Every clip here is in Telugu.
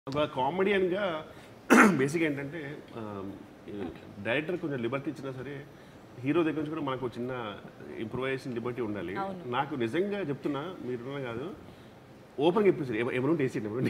ఒక కామెడియన్గా బేసిక్ ఏంటంటే డైరెక్టర్ కొంచెం లిబర్టీ ఇచ్చినా సరే హీరో దగ్గర నుంచి కూడా మనకు ఒక చిన్న ఇంప్రూవైజేషన్ లిబర్టీ ఉండాలి నాకు నిజంగా చెప్తున్నా మీరు కాదు ఓపెన్గా ఇప్పించారు ఎవరు వేసి ఎవరు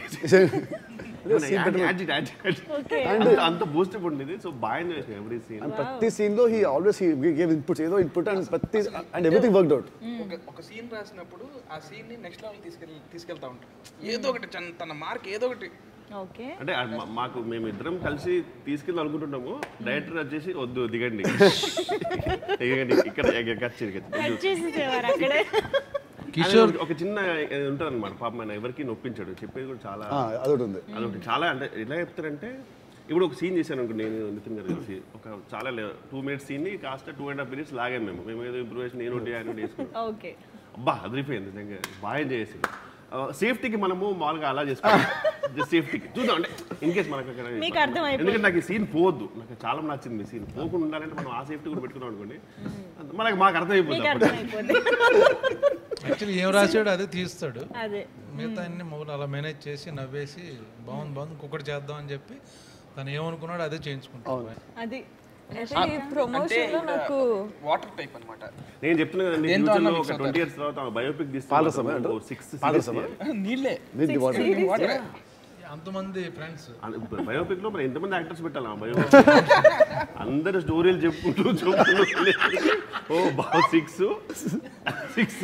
అంత బూస్టప్ ఉండేది సో బాగా ఎంజాయ్ చేసాను ఎవ్రీ సీన్ అండ్ ప్రతి సీన్ లో he always he gave inputs ఏదో ఇన్పుట్ అండ్ ప్రతి అండ్ ఎవ్రీథింగ్ వర్క్డ్ అవుట్ ఒక ఒక సీన్ రాసినప్పుడు ఆ సీన్ ని నెక్స్ట్ లెవెల్ తీసుకెళ్ళి తీసుకెళ్తా ఉంటాడు ఏదో ఒకటి చన్- తన మార్క్ ఏదో ఒకటి ఓకే అంటే ఆ మా- మాకు మేము ఇద్దరం కలిసి తీసుకెళ్ళి అనుకుంటున్నాము డైరెక్టర్ వచ్చేసి వద్దు దిగండి దిగండి ఇక్కడ ఖర్చు చేసేసేవారు అక్కడే కిషోర్ ఒక చిన్న ఉంటుంది అనమాట పాపం ఆయన ఎవరికి నొప్పించాడు చెప్పేది కూడా చాలా అదొకటి ఉంది అదొకటి చాలా అంటే ఎలా చెప్తారంటే ఇప్పుడు ఒక సీన్ చేశాను అనుకో నేను నితిన్ గారు కలిసి ఒక చాలా టూ మినిట్స్ సీన్ ని కాస్త టూ అండ్ హాఫ్ మినిట్స్ లాగాను మేము మేము ఏదో ఇంప్రూవేషన్ నేను ఒకటి ఆయన ఒకటి వేసుకున్నాం ఓకే అబ్బా అదిరిపోయింది నిజంగా బాగా ఎంజాయ్ చేసి సేఫ్టీకి మనము మామూలుగా అలా చేసుకోవాలి జస్ట్ సేఫ్టీకి చూద్దాం అంటే ఇన్ కేస్ మనకు అక్కడ మీకు అర్థమైపోయింది. ఎందుకంటే నాకు ఈ సీన్ పోవద్దు నాకు చాలా నచ్చింది మీ సీన్ పోకుండా ఉండాలంటే మనం ఆ సేఫ్టీ కూడా పెట్టుకున్నాం అనుకోండి మనకి మాకు అర్థమైపోతుంది మీకు అప్పుడు. అర్థమైపోద్ది యాక్చువల్లీ ఏం రాశాడో అదే తీస్తాడు అదే మిగతా అన్ని మొబైల్ అలా మేనేజ్ చేసి నవ్వేసి బాగుంది బాగుంది ఇంకొకటి చేద్దాం అని చెప్పి తను ఏమనుకున్నాడో అదే చేయించుకుంటాడు అది ఈ ప్రమోషన్ లో నాకు వాటర్ టైప్ అన్నమాట నేను చెప్తున్నా కదండి దేంతో ఫ్యూచర్లో అన్నా ఒక mix ట్వంటీ ఇయర్స్ తర్వాత బయోపిక్ పాలరసమా తీస్తే అంటారు? సిక్స్ పాలరసమా? నీళ్ళే నీటి వాటర్ అంతమంది ఫ్రెండ్స్ బయోపిక్ లో మరి ఎంతమంది యాక్టర్స్ పెట్టాలా బయో అందరు స్టోరీలు చెప్పుకుంటూ చెప్పుకుంటూ ఓ బా six six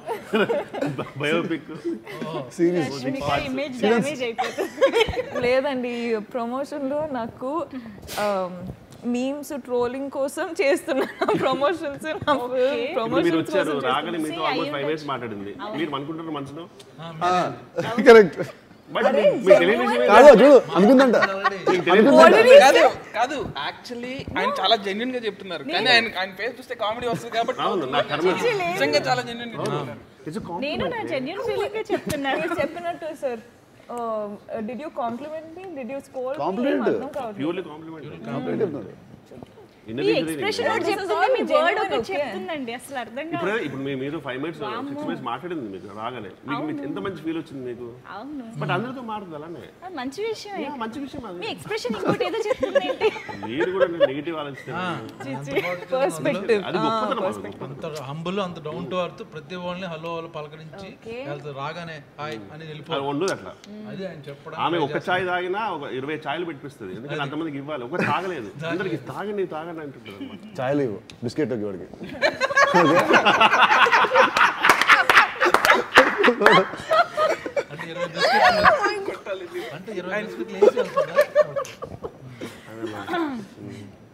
biopic serious image damage అయిపోతుంది లేదండి ఈ ప్రమోషన్ లో నాకు మీమ్స్ ట్రోలింగ్ కోసం చేస్తున్నా ప్రమోషన్స్ ఇప్పుడు మీరు ప్రమోషన్స్ వచ్చారు రాగానే మీతో ఆల్మోస్ట్ ఫైవ్ మినిట్స్ మాట్లాడింది మీరు అనుకుంటున్నారు మనసులో కరెక్ట్ బట్ మీకు తెలియని విషయం ఏంటి? కాదు చూడు అనుకుందంట మీకు తెలియని కాదు కాదు యాక్చువల్లీ ఆయన చాలా జెన్యున్ గా చెప్తున్నారు కానీ ఆయన ఆయన ఫేస్ చూస్తే కామెడీ వస్తుంది కాబట్టి అవును నా కర్మ నిజంగా చాలా జెన్యున్ గా చెప్తున్నారు It's a compliment. నేను నా జెన్యున్ ఫీలింగ్ చెప్తున్నాను మీరు చెప్పినట్టు sir did you compliment me did you score Compliment. అర్థం కావట్లేదు ప్యూర్లీ కాంప్లిమెంట్ కంప్లీట్ చెప్తున్నారు మీ ఎక్స్ప్రెషన్ ఒకటి చెప్తుంది మీ వర్డ్ ఒకటి చెప్తుందండి అసలు అర్థం కాదు ఇప్పుడే ఇప్పుడు మీ- మీరు ఫైవ్ మినిట్స్ సిక్స్ మినిట్స్ మాట్లాడింది మీకు రాగానే మీకు మీకు ఎంత మంచి ఫీల్ వచ్చింది మీకు అవును బట్ అందరితో మాట్లాడదు అలానే అది మంచి విషయం Yeah, మంచి విషయం అది మీ ఎక్స్ప్రెషన్ ఇంకోటి ఏదో చెప్తుంది ఏంటి మీరు కూడా నెగిటివ్ ఆలోచిస్తారు పర్స్పెక్టివ్ అది గొప్పతనం అది గొప్పతనం. అంత హంబుల్ అంత డౌన్ టు అర్త్ ప్రతి వాళ్ళని హలో హలో పలకరించి వెళ్తారు రాగానే హాయ్ అని అది వెళ్ళిపోవాలి ఉండదు అట్లా అది ఆయన చెప్పడం ఆమె ఒక చాయ్ తాగినా ఒక ఇరవై చాయ్లు పెట్టిస్తుంది ఎందుకంటే అంతమందికి ఇవ్వాలి ఒక తాగలేదు అందరికి తాగండి తాగండి అంటుంటారు అనమాట చాయ్ లేవు బిస్కెట్ ఒక వాడికి అంటే ఇరవై బిస్కెట్లు అంటే ఇరవై బిస్కెట్లు వేసి వెళ్తుందా అదే